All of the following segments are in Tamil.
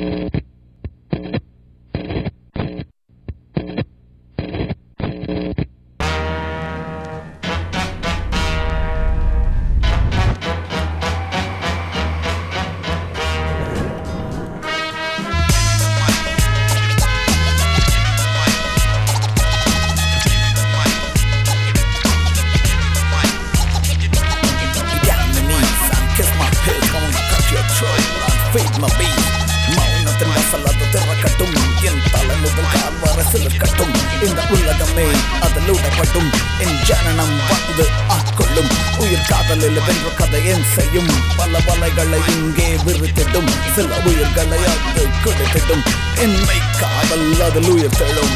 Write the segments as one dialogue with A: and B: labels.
A: Get on the knees and kiss my pills Come on, cut your throat and feed my beat மௌனத்தின் வசலது திறக்கட்டும் என் தலை முதல் கால் வர சிலிர்க்கட்டும் இந்த உலகமே அதில் உடப்பட்டும் என் ஜனனம் வந்து ஆட்கொள்ளும் உயிர் காதலில் வென்ற கதையேன் செய்யும் பல வலைகளை இங்கே விரித்திடும் சில உயிர்களை அது கொடுத்திடும் என்னை காதல் அதில் உயிர் தெழும்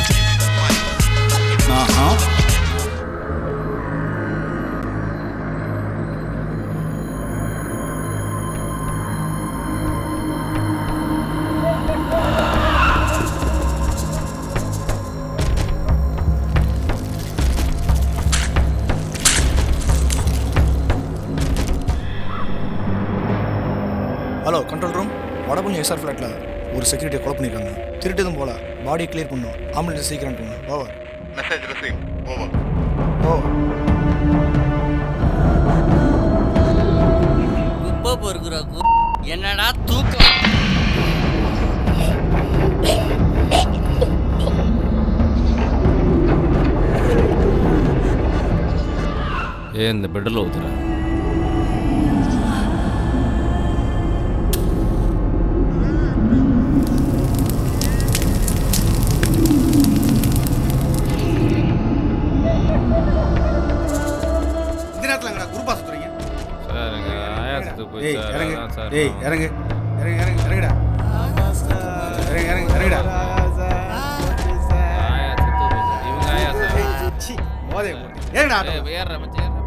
A: ஆஹா
B: hello control room Vadapalani SR ஃப்ளாட்டில் ஒரு செக்யூரிட்டியை கொலை பண்ணியிருக்காங்க திருட்டதும் போல பாடியை கிளியர் பண்ணும் ஆம்புலன்ஸ் சீக்கிரம் அனுப்புங்க ஓவர்
C: மெசேஜ் ரிசீவ் ஓவர்
B: ஓ
D: குப்பை பொறுக்கிற கு என்னடா தூக்கம்
E: ஏன் இந்த பெட்டில் ஊத்துற
F: இந்த நேரத்தில் எங்கடா குரூப்பா சுத்துறீங்க
E: சார் எங்கள் ஆயாசத்துக்கு போய்
F: ஏய்
E: சார்
F: இறங்கு
E: அதான் சார்
F: ஏய் இறங்கு இறங்கு இறங்கு இறங்குடா இறங்கு இறங்கு இறங்குடா
E: ஆயாசத்துக்கு போய் சார். இவங்க ஆயா சார்
F: சி போதை போட்டு ஏறடா ஆட்டோ
E: ஏய், ஏறுறேன் மச்சான், ஏறுறேன்.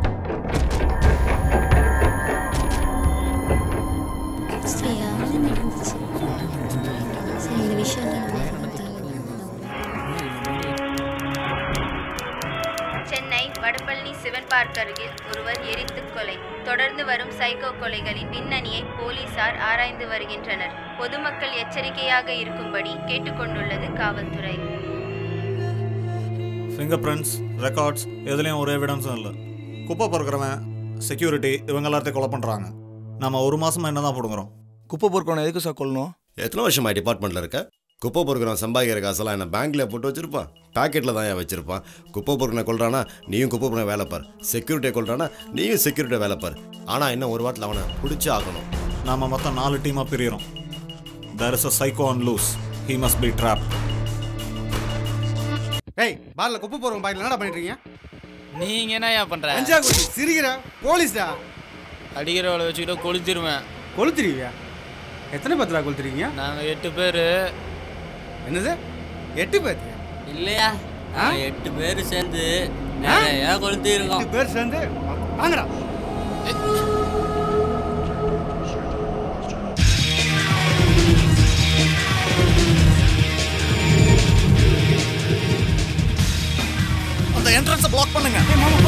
G: சரியா நடந்துச்சு சரி இந்த விஷயம்
H: சென்னை வடபழனி சிவன் பார்க் அருகில் ஒருவர் எரித்து கொலை தொடர்ந்து வரும் சைக்கோ கொலைகளின் பின்னணியை போலீசார் ஆராய்ந்து வருகின்றனர் பொதுமக்கள் எச்சரிக்கையாக இருக்கும்படி கேட்டுக்கொண்டுள்ளது காவல்துறை
I: ஃபிங்கர் பிரிண்ட்ஸ் ரெக்கார்ட்ஸ் எதுலேயும் ஒரு எவிடன்ஸும் இல்லை குப்பை பொறுக்கிறவன் செக்யூரிட்டி இவங்க எல்லாத்தையும் கொலை பண்ணுறாங்க நம்ம ஒரு மாசமா என்ன தான் போடுங்கிறோம்
B: குப்பை பொறுக்கணும் எதுக்கு சார் கொல்லணும்
J: எத்தனை வருஷமா டிபார்ட்மெண்ட்டில் இருக்க குப்பை பொறுக்கிறவன் சம்பாதிக்கிற காசெல்லாம் என்ன பேங்க்ல போட்டு வச்சிருப்பான் பாக்கெட்டில் தான் ஏன் வச்சிருப்பான் குப்பை பொறுக்கின கொள்றானா நீயும் குப்பை பொறுக்கின வேலை பார் செக்யூரிட்டியை கொள்றானா நீயும் செக்யூரிட்டியை வேலை பார் ஆனால் இன்னும் ஒரு வாரத்தில் அவனை பிடிச்சி ஆகணும்
I: நாம மொத்தம் நாலு டீமாக பிரியிறோம் there is a psycho on loose he must be trap
F: ஏய் பார்ல குப்பை போறவங்க பாக்கல என்னடா பண்ணிட்டு இருக்கீங்க
D: நீங்க என்னய்யா பண்ற
F: அஞ்சா குடி சிரிக்கிற போலீஸ்டா
D: அடிக்கிறவளை வச்சுக்கிட்டு கொளுத்திருவேன்
F: கொளுத்துறீங்க எத்தனை பேர்த்துடா கொளுத்துறீங்க
D: நாங்க எட்டு பேரு
F: என்னது எட்டு பேர்த்து
D: இல்லையா நாங்க எட்டு பேர் சேர்ந்து நிறைய கொளுத்தி இருக்கோம்
F: எட்டு பேர் சேர்ந்து வாங்கடா
A: அந்த என்ட்ரன்ஸை பிளாக் பண்ணுங்க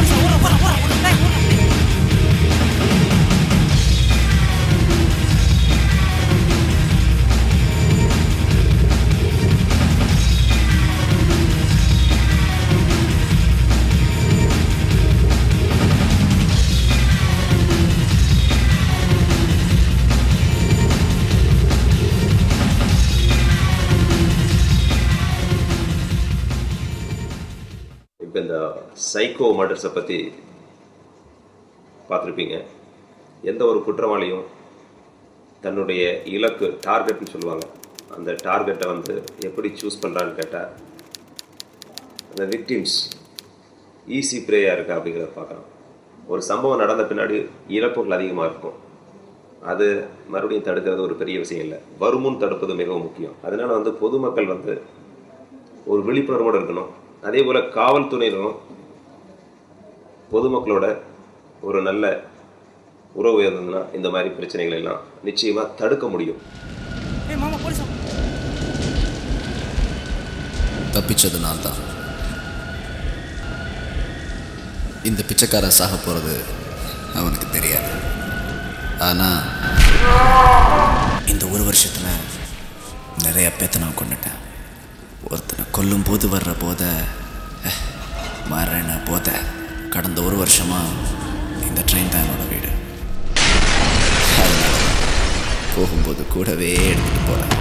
K: இப்போ இந்த சைக்கோ மர்டர்ஸை பற்றி பார்த்துருப்பீங்க எந்த ஒரு குற்றவாளியும் தன்னுடைய இலக்கு டார்கெட்னு சொல்லுவாங்க அந்த டார்கெட்டை வந்து எப்படி சூஸ் பண்ணுறான்னு கேட்டால் அந்த விக்டிம்ஸ் ஈஸி ப்ரேயாக இருக்கா அப்படிங்கிறத பார்க்குறோம் ஒரு சம்பவம் நடந்த பின்னாடி இழப்புகள் அதிகமாக இருக்கும் அது மறுபடியும் தடுக்கிறது ஒரு பெரிய விஷயம் இல்லை வருமுன் தடுப்பது மிகவும் முக்கியம் அதனால வந்து பொதுமக்கள் வந்து ஒரு விழிப்புணர்வோடு இருக்கணும் அதே போல் காவல்துறையினரும் பொதுமக்களோட ஒரு நல்ல உறவு இருந்ததுன்னா இந்த மாதிரி பிரச்சனைகளை எல்லாம் நிச்சயமாக தடுக்க முடியும்
F: ஏய் மாமா போலீஸ்
L: தப்பிச்சது நான் தான் இந்த பிச்சைக்காரன் சாக போகிறது அவனுக்கு தெரியாது ஆனால் இந்த ஒரு வருஷத்தில் நிறைய பேத்த நான் கொண்டுட்டேன் ஒருத்தனை கொல்லும் போது வர்ற போத அஹ், மரண போத கடந்த ஒரு வருஷமா இந்த ட்ரெயின் தான் என்னோட வீடு அதனால போகும்போது கூடவே எடுத்துகிட்டு போகிறேன்